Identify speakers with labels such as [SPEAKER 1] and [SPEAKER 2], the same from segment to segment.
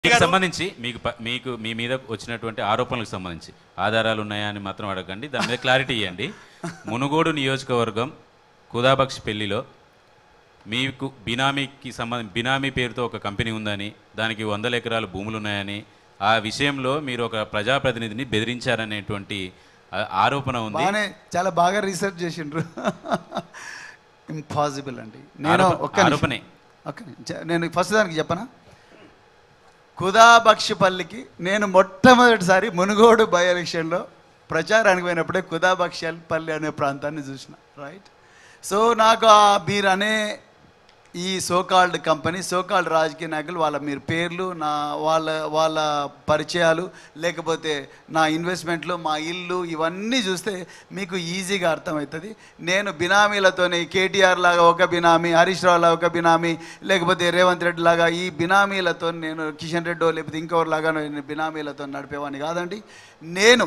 [SPEAKER 1] మీకు సంబంధించి మీకు ప- మీకు మీ మీద వచ్చినటువంటి ఆరోపణలకు సంబంధించి ఆధారాలు ఉన్నాయా అని మాత్రం అడగండి దాని మీద క్లారిటీ ఇవ్వండి మునుగోడు నియోజకవర్గం కుదాబక్ష్ పెళ్లిలో మీకు బినామీకి సంబంధం బినామీ పేరుతో ఒక కంపెనీ ఉందని దానికి వందల ఎకరాల భూములు ఉన్నాయని ఆ విషయంలో మీరు ఒక ప్రజాప్రతినిధిని బెదిరించారనేటువంటి ఆ- ఆరోపణ ఉంది
[SPEAKER 2] బాగానే చాలా బాగా రీసెర్చ్ చేసిండ్రు ఇంపాసిబుల్ అండి నేను
[SPEAKER 1] ఆరోప-
[SPEAKER 2] ఒక్క నిమిషం.
[SPEAKER 1] ఆరోపణే.
[SPEAKER 2] ఒక్క నిమిషం. చె- నేను ఫస్ట్ దానికి చెప్పనా కుదాబక్షపల్లికి నేను మొట్టమొదటిసారి మునుగోడు బై ఎలక్షన్లో ప్రచారానికి పోయినప్పుడే కుదాబక్షపల్లి అనే ప్రాంతాన్ని చూసిన రైట్ సో నాకు ఆ మీరు అనే ఈ సోకాల్డ్ కంపెనీ సోకాల్డ్ రాజకీయ నాయకులు వాళ్ళ మీరు పేర్లు నా వాళ్ళ వాళ్ళ పరిచయాలు లేకపోతే నా ఇన్వెస్ట్మెంట్లు మా ఇల్లు ఇవన్నీ చూస్తే మీకు ఈజీగా అర్థమవుతుంది నేను బినామీలతోనే కేటీఆర్ లాగా ఒక బినామీ హరీష్ రావు లాగా ఒక బినామీ లేకపోతే రేవంత్ రెడ్డి లాగా ఈ బినామీలతో నేను కిషన్ రెడ్డో లేకపోతే ఇంకెవరిలాగా నేను బినామీలతో నడిపేవాడిని కాదండి నేను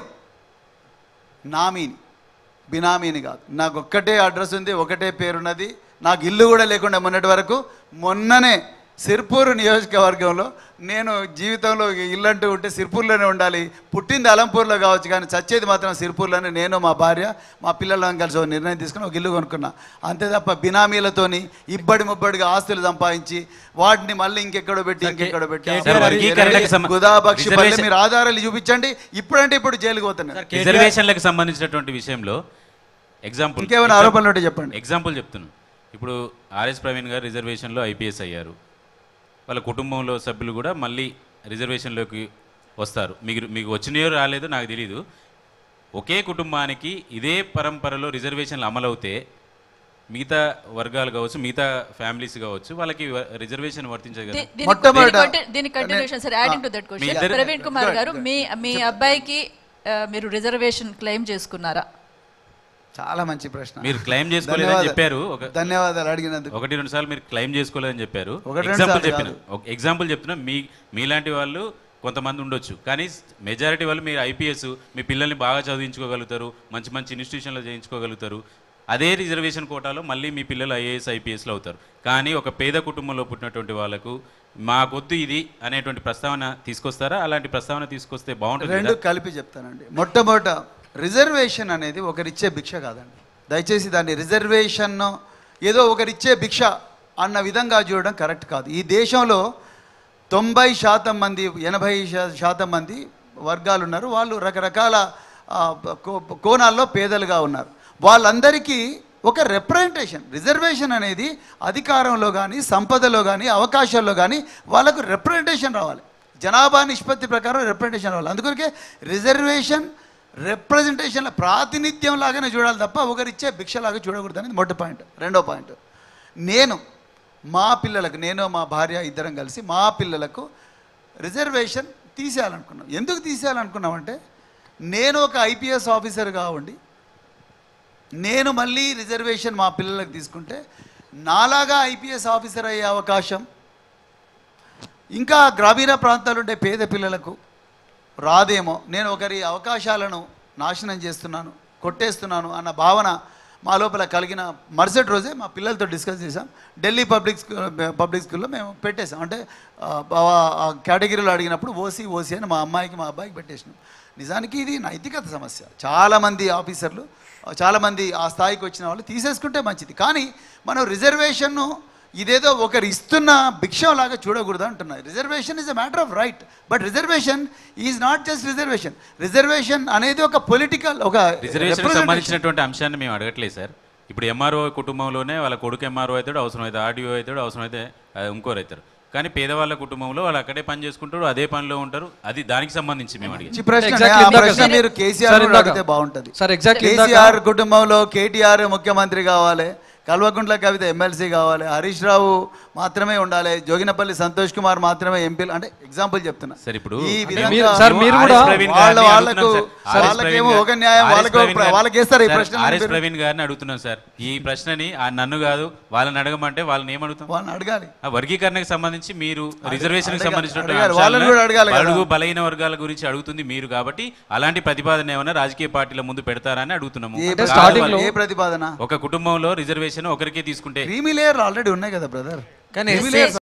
[SPEAKER 2] నామీని బినామీని కాదు నాకు ఒక్కటే అడ్రస్ ఉంది ఒకటే పేరున్నది నాకు ఇల్లు కూడా లేకుండా మొన్నటి వరకు మొన్ననే సిర్పూర్ నియోజకవర్గంలో నేను జీవితంలో ఇల్లు అంటూ ఉంటే సిర్పూర్లోనే ఉండాలి పుట్టింది అలంపూర్లో కావచ్చు కానీ చచ్చేది మాత్రం సిర్పూర్లోనే నేను మా భార్య మా పిల్లలను కలిసి ఒక నిర్ణయం తీసుకుని ఒక ఇల్లు కొనుక్కున్నా అంతే తప్ప బినామీలతోని ఇబ్బడి ముబ్బడిగా ఆస్తులు సంపాదించి వాటిని మళ్ళీ ఇంకెక్కడో పెట్టి ఇంకెక్కడో పెట్టి
[SPEAKER 1] సార్, వర్గీకరణకు సంబ-
[SPEAKER 2] గుదాబక్షి పల్లి
[SPEAKER 1] రిజర్వేషన్-
[SPEAKER 2] మీరు ఆధారాలు చూపించండి ఇప్పుడంటే ఇప్పుడు జైలుకి పోతున్నారు
[SPEAKER 1] రిజర్వేషన్లకు సంబంధించినటువంటి విషయంలో ఎగ్జాంపుల్
[SPEAKER 2] ఇంకేమైనా ఆరోపణలు ఉంటే చెప్పండి
[SPEAKER 1] ఎగ్జాంపుల్ చెప్తున్నాను ఇప్పుడు ఆర్ఎస్ ప్రవీణ్ గారు రిజర్వేషన్లో ఐపీఎస్ అయ్యారు వాళ్ళ కుటుంబంలో సభ్యులు కూడా మళ్ళీ రిజర్వేషన్లోకి వస్తారు మీకు మీకు వచ్చినాయో రాలేదో నాకు తెలియదు ఒకే కుటుంబానికి ఇదే పరంపరలో రిజర్వేషన్లు అమలవుతే మిగతా వర్గాలు కావచ్చు మిగతా ఫ్యామిలీస్ కావచ్చు వాళ్ళకి వ- రిజర్వేషన్ వర్తించదు కదా
[SPEAKER 3] దీ- దీని-
[SPEAKER 2] మొట్టమొదట-
[SPEAKER 3] దీని conti- దీని continuation sir adding to that
[SPEAKER 1] మీ
[SPEAKER 3] క్వశ్చన్
[SPEAKER 1] ఇద్దరు-
[SPEAKER 3] ప్రవీణ్ కుమార్ గారు మీ మీ అబ్బాయికి ఆ, మీరు రిజర్వేషన్ క్లెయిమ్ చేసుకున్నారా
[SPEAKER 2] చాలా మంచి ప్రశ్న
[SPEAKER 1] మీరు క్లెయిమ్ చేసుకోలేదని
[SPEAKER 2] ధన్యవాదాలు.
[SPEAKER 1] చెప్పారు ఒక
[SPEAKER 2] ధన్యవాదాలు అడిగినందుకు
[SPEAKER 1] ఒకటి రెండు సార్లు మీరు క్లెయిమ్ చేసుకోలేదని చెప్పారు
[SPEAKER 2] ఒకటి రెండు
[SPEAKER 1] ఎగ్జాంపుల్
[SPEAKER 2] సార్లు
[SPEAKER 1] చెప్పిన ఒక ఎగ్జాంపుల్ చెప్తున్నా మీ మీలాంటి వాళ్ళు కొంతమంది ఉండొచ్చు కానీ మెజారిటీ వాళ్ళు మీరు ఐపీఎస్ మీ పిల్లల్ని బాగా చదివించుకోగలుగుతారు మంచి మంచి ఇన్స్టిట్యూషన్లో చేయించుకోగలుగుతారు అదే రిజర్వేషన్ కోటాలో మళ్ళీ మీ పిల్లలు ఐఏఎస్ ఐపీఎస్లో అవుతారు కానీ ఒక పేద కుటుంబంలో పుట్టినటువంటి వాళ్ళకు మాకొద్దు ఇది అనేటువంటి ప్రస్తావన తీసుకొస్తారా అలాంటి ప్రస్తావన తీసుకొస్తే బాగుంటుంది
[SPEAKER 2] రెండు
[SPEAKER 1] కదా?
[SPEAKER 2] కలిపి చెప్తానండి మొట్టమొదట రిజర్వేషన్ అనేది ఒకరిచ్చే భిక్ష కాదండి దయచేసి దాన్ని రిజర్వేషన్ ఏదో ఒకరిచ్చే భిక్ష అన్న విధంగా చూడడం కరెక్ట్ కాదు ఈ దేశంలో తొంభై శాతం మంది ఎనభై శా- శాతం మంది వర్గాలు ఉన్నారు వాళ్ళు రకరకాల ఆ, కో- కోణాల్లో పేదలుగా ఉన్నారు వాళ్ళందరికీ ఒక రిప్రజెంటేషన్ రిజర్వేషన్ అనేది అధికారంలో కానీ సంపదలో కానీ అవకాశాల్లో కానీ వాళ్ళకు రిప్రజెంటేషన్ రావాలి జనాభా నిష్పత్తి ప్రకారం రిప్రజెంటేషన్ రావాలి అందుకొరకే రిజర్వేషన్ రిప్రజెంటేషన్ల ప్రాతినిధ్యం లాగానే చూడాలి తప్ప ఒకరిచ్చే భిక్షలాగా చూడకూడదు అనేది మొదటి పాయింట్ రెండో పాయింట్ నేను మా పిల్లలకు నేను మా భార్య ఇద్దరం కలిసి మా పిల్లలకు రిజర్వేషన్ తీసేయాలనుకున్నాం ఎందుకు తీసేయాలనుకున్నామంటే నేను ఒక ఐపీఎస్ ఆఫీసర్గా ఉండి నేను మళ్ళీ రిజర్వేషన్ మా పిల్లలకు తీసుకుంటే నాలాగా ఐపీఎస్ ఆఫీసర్ అయ్యే అవకాశం ఇంకా గ్రామీణ ప్రాంతాలు ఉండే పేద పిల్లలకు రాదేమో నేను ఒకరి అవకాశాలను నాశనం చేస్తున్నాను కొట్టేస్తున్నాను అన్న భావన మా లోపల కలిగిన మరుసటి రోజే మా పిల్లలతో డిస్కస్ చేసాం ఢిల్లీ పబ్లిక్ స్కూల్ పబ్లిక్ స్కూల్లో మేము పెట్టేసాం అంటే ఆ, ఆ- ఆ కేటగిరీలో అడిగినప్పుడు ఓసీ ఓసీ అని మా అమ్మాయికి మా అబ్బాయికి పెట్టేసినాం నిజానికి ఇది నైతికత సమస్య చాలామంది ఆఫీసర్లు చాలామంది ఆ స్థాయికి వచ్చిన వాళ్ళు తీసేసుకుంటే మంచిది కానీ మనం రిజర్వేషన్ను ఇదేదో ఒకరు ఇస్తున్న భిక్షలాగా చూడకూడదు అంటున్నారు reservation is a matter of right but reservation is not just reservation reservation అనేది ఒక పొలిటికల్ ఒక
[SPEAKER 1] రిజర్వేషన్
[SPEAKER 2] representation.
[SPEAKER 1] సంబంధించినటువంటి అంశాన్ని మేము అడగట్లేదు సార్ ఇప్పుడు ఎంఆర్ఓ కుటుంబంలోనే వాళ్ళ కొడుకు ఎంఆర్ఓ అవుతాడు అవసరం అయితే ఆర్డీఓ అవుతాడు అవసరం అయితే ఆ, ఇంకోరు అవుతారు కానీ పేదవాళ్ళ కుటుంబంలో వాళ్ళు అక్కడే పని చేసుకుంటారు అదే పనిలో ఉంటారు అది దానికి సంబంధించి మేము అడిగాం
[SPEAKER 2] మంచి ప్రశ్న
[SPEAKER 4] Exactly
[SPEAKER 2] ఆ
[SPEAKER 4] ఇందాక
[SPEAKER 2] ప్రశ్న
[SPEAKER 4] సార్.
[SPEAKER 2] మీరు కేసీఆర్
[SPEAKER 4] సార్
[SPEAKER 2] కూడా
[SPEAKER 4] ఇందాక.
[SPEAKER 2] అడిగితే బాగుంటది
[SPEAKER 4] సార్ ఎగ్జాక్ట్లీ ఇందాక
[SPEAKER 2] కేసీఆర్ కుటుంబంలో కేటీఆర్ ముఖ్యమంత్రి కావాలి కల్వకుంట్ల కవిత ఎమ్మెల్సీ కావాలి హరీష్ రావు మాత్రమే ఉండాలి జోగినపల్లి సంతోష్ కుమార్ మాత్రమే ఎంపీలు అంటే ఎగ్జాంపుల్ చెప్తున్నా
[SPEAKER 1] సార్ ఇప్పుడు
[SPEAKER 2] ఈ
[SPEAKER 1] అంటే
[SPEAKER 2] విధంగా
[SPEAKER 4] మీరు- సార్ మీరు
[SPEAKER 1] ఆర్ఎస్
[SPEAKER 4] కూడా
[SPEAKER 1] ప్రవీణ్
[SPEAKER 2] వాళ్ళ
[SPEAKER 1] గారిని
[SPEAKER 2] వాళ్ళకు
[SPEAKER 1] అడుగుతున్నాం సార్. ఆర్ఎస్
[SPEAKER 2] వాళ్ళకేమో
[SPEAKER 1] ప్రవీణ్
[SPEAKER 2] ఒక
[SPEAKER 1] గారు-
[SPEAKER 2] న్యాయం
[SPEAKER 1] ఆర్ఎస్
[SPEAKER 2] వాళ్ళకు
[SPEAKER 1] ప్రవీణ్ గారు-
[SPEAKER 2] వాళ్ళకి వేస్తారు ఈ
[SPEAKER 1] సార్,
[SPEAKER 2] ప్రశ్న
[SPEAKER 1] ఆర్ఎస్ ప్రవీణ్ గారిని అడుగుతున్నాం సార్ ఈ ప్రశ్నని ఆ నన్ను కాదు వాళ్ళని అడగమంటే వాళ్ళని ఏమడుగుతాం
[SPEAKER 2] వాళ్ళని అడగాలి
[SPEAKER 1] ఆ వర్గీకరణకు సంబంధించి మీరు రిజర్వేషన్
[SPEAKER 2] అడగాలి,
[SPEAKER 1] సంబంధించినటువంటి
[SPEAKER 2] అడగాలి. వాళ్ళని కూడా అడగాలి కదా.
[SPEAKER 1] బడుగు బలహీన వర్గాల గురించి అడుగుతుంది మీరు కాబట్టి అలాంటి ప్రతిపాదన ఏమైనా రాజకీయ పార్టీల ముందు పెడతారని అడుగుతున్నాము
[SPEAKER 2] ఏ
[SPEAKER 4] అంటే
[SPEAKER 2] ప్రతిపాదన?
[SPEAKER 4] starting లో-
[SPEAKER 2] ఏ ప్రతిపాదన
[SPEAKER 1] ఒక కుటుంబంలో రిజర్వేషన్ ఒకరికే తీసుకుంటే
[SPEAKER 2] క్రీమీ లేయర్ ఆల్రెడీ ఉన్నాయి కదా బ్రదర్
[SPEAKER 4] కానీ
[SPEAKER 2] క్రీమీ లేయర్స్